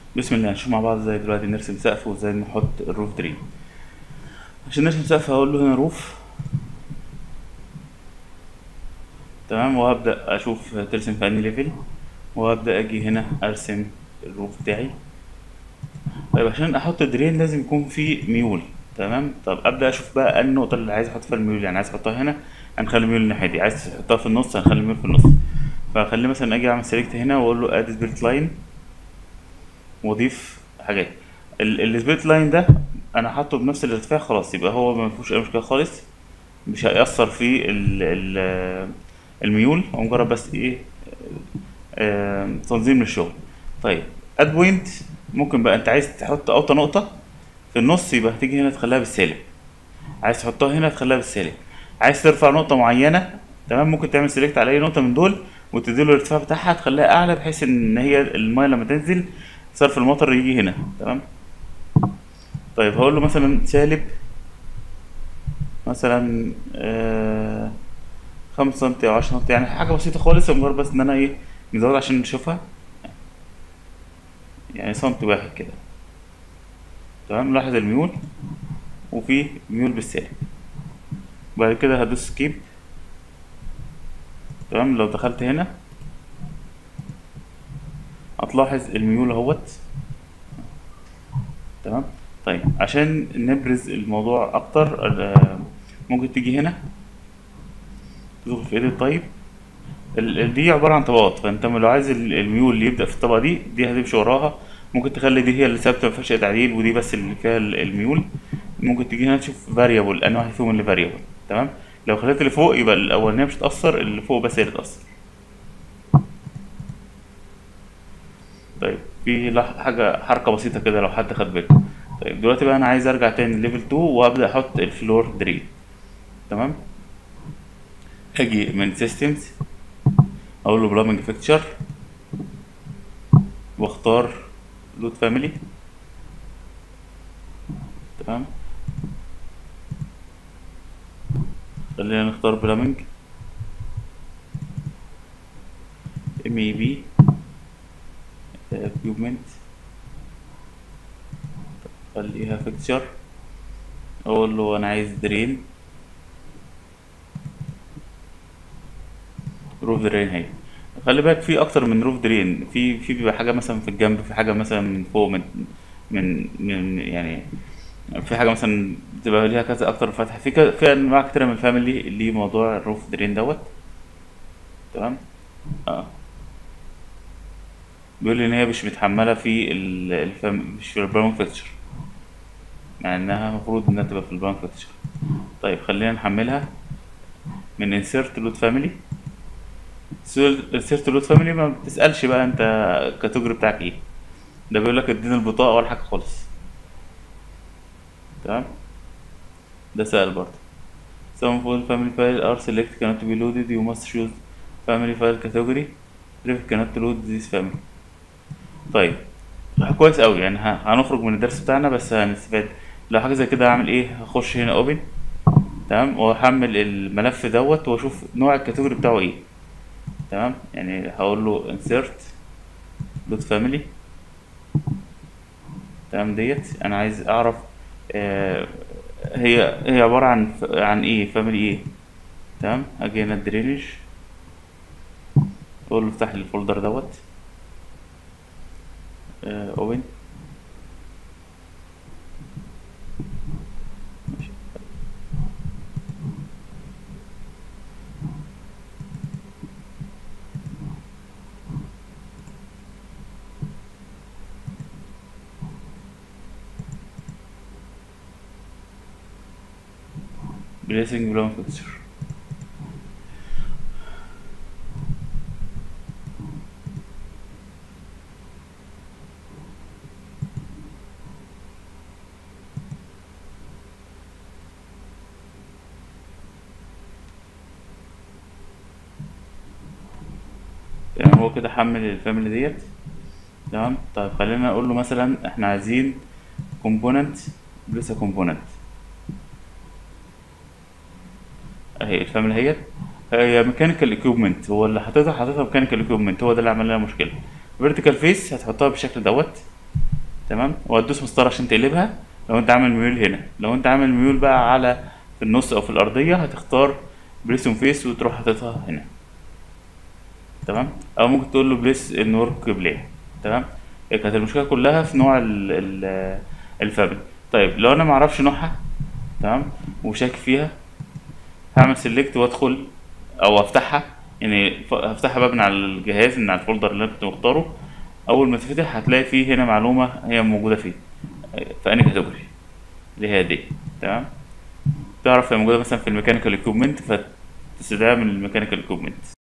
بسم الله هنشوف مع بعض ازاي دلوقتي نرسم سقف وازاي نحط الروف درين عشان نرسم سقف هقول له هنا روف تمام وهبدأ اشوف ترسم في انهي ليفل وهبدأ اجي هنا ارسم الروف بتاعي طيب عشان احط درين لازم يكون في ميول تمام طب ابدا اشوف بقى النقطه اللي عايز احط فيها الميول يعني عايز احطها هنا هنخلي الميول الناحيه دي عايز تحطها في النص هنخلي الميول في النص فخلي مثلا اجي اعمل سيلكت هنا واقول له اد سبيرت لاين واضيف حاجات السبيرت لاين ده انا حاطه بنفس الارتفاع خلاص يبقى هو ما فيهوش اي مشكله خالص مش هيأثر في ال ال الميول هو مجرد بس ايه آه تنظيم للشغل طيب اد بوينت ممكن بقى انت عايز تحط اوطى نقطه في النص يبقى هتيجي هنا تخليها بالسالب عايز تحطها هنا تخليها بالسالب عايز ترفع نقطه معينه تمام ممكن تعمل سيلكت على اي نقطه من دول وتديله الارتفاع بتاعها تخليها اعلى بحيث ان هي المايه لما تنزل صرف المطر يجي هنا تمام طيب هقول له مثلا سالب مثلا آه خمسة سنتي أو عشرة سنتي يعني حاجة بسيطة خالص مجرد بس إن أنا إيه نزود عشان نشوفها يعني سنتي واحد كده تمام لاحظ الميول وفي ميول بالسالب بعد كده هدوس سكيب تمام لو دخلت هنا هتلاحظ الميول اهوت تمام طيب عشان نبرز الموضوع اكتر ممكن تيجي هنا تدخل في ايديت طيب دي عبارة عن طبقات فانت لو عايز الميول اللي يبدأ في الطبقة دي دي هتمشي وراها ممكن تخلي دي هي اللي ثابتة مفيهاش تعديل ودي بس اللي فيها الميول ممكن تيجي هنا تشوف فاريبل انهي واحد فيهم اللي فاريبل تمام لو خليت اللي فوق يبقى الاولانية مش هتأثر اللي فوق بس هي اللي تأثر طيب في حاجة حركة بسيطة كده لو حد خد باله طيب دلوقتي بقى انا عايز ارجع تاني ليفل 2 وابدا احط الفلور درين تمام اجي من سيستمز اقول له بلامنج فيكتشر واختار لود فاميلي تمام خلينا نختار بلامنج ام اي بي اكيوبمنت خليها فيكتشر اقول له انا عايز درين روف درين اهي خلي بالك في اكتر من روف درين في في بيبقى حاجه مثلا في الجنب في حاجه مثلا من فوق من من, من يعني في حاجه مثلا بتبقى ليها كذا اكتر فتحه في كذا في انواع كتيره من الفاميلي اللي موضوع الروف درين دوت تمام اه بيقول لي ان هي مش متحمله في الفام مش في البراون فيكتشر مع انها المفروض انها تبقى في البراون فيكتشر طيب خلينا نحملها من insert load family insert load family ما بتسألش بقى انت الكاتيجوري بتاعك ايه ده بيقول لك اديني البطاقة ولا حاجة خالص تمام ده سهل برضه some full family file are select cannot be loaded you must choose family file category if cannot load this family طيب كويس قوي يعني هنخرج من الدرس بتاعنا بس هنستفاد لو حاجه زي كده هعمل ايه هخش هنا اوبن تمام واحمل الملف دوت واشوف نوع الكاتيجوري بتاعه ايه تمام يعني هقول له insert dot family تمام ديت انا عايز اعرف آه هي هي عباره عن عن ايه فاميلي ايه تمام اجي هنا الدرينج اقول له افتح لي الفولدر دوت اوبن Blessing blown fixture يعني هو كده حمل الفاميلي ديت تمام طيب خلينا اقول له مثلا احنا عايزين كومبوننت لسه كومبوننت اهي الفاميلي اهيت هي ميكانيكال اكيوبمنت هو اللي حاططها حاططها ميكانيكال اكيوبمنت هو ده اللي عمل لنا مشكله فيرتيكال فيس هتحطها بالشكل دوت تمام وهتدوس مسطره عشان تقلبها لو انت عامل ميول هنا لو انت عامل ميول بقى على في النص او في الارضيه هتختار بريسون فيس وتروح حاططها هنا تمام او ممكن تقول له بليس ان ورك بلاي تمام هي كانت المشكله كلها في نوع ال ال الفابريك طيب لو انا معرفش نوعها تمام وشاك فيها هعمل سيلكت وادخل او افتحها يعني ف- هفتحها بقى من على الجهاز من على الفولدر اللي انا كنت مختاره اول ما تفتح هتلاقي فيه هنا معلومه هي موجوده فيه في انهي كاتيجوري اللي هي دي تمام تعرف هي موجوده مثلا في الميكانيكال اكويبمنت فتستدعيها من الميكانيكال اكويبمنت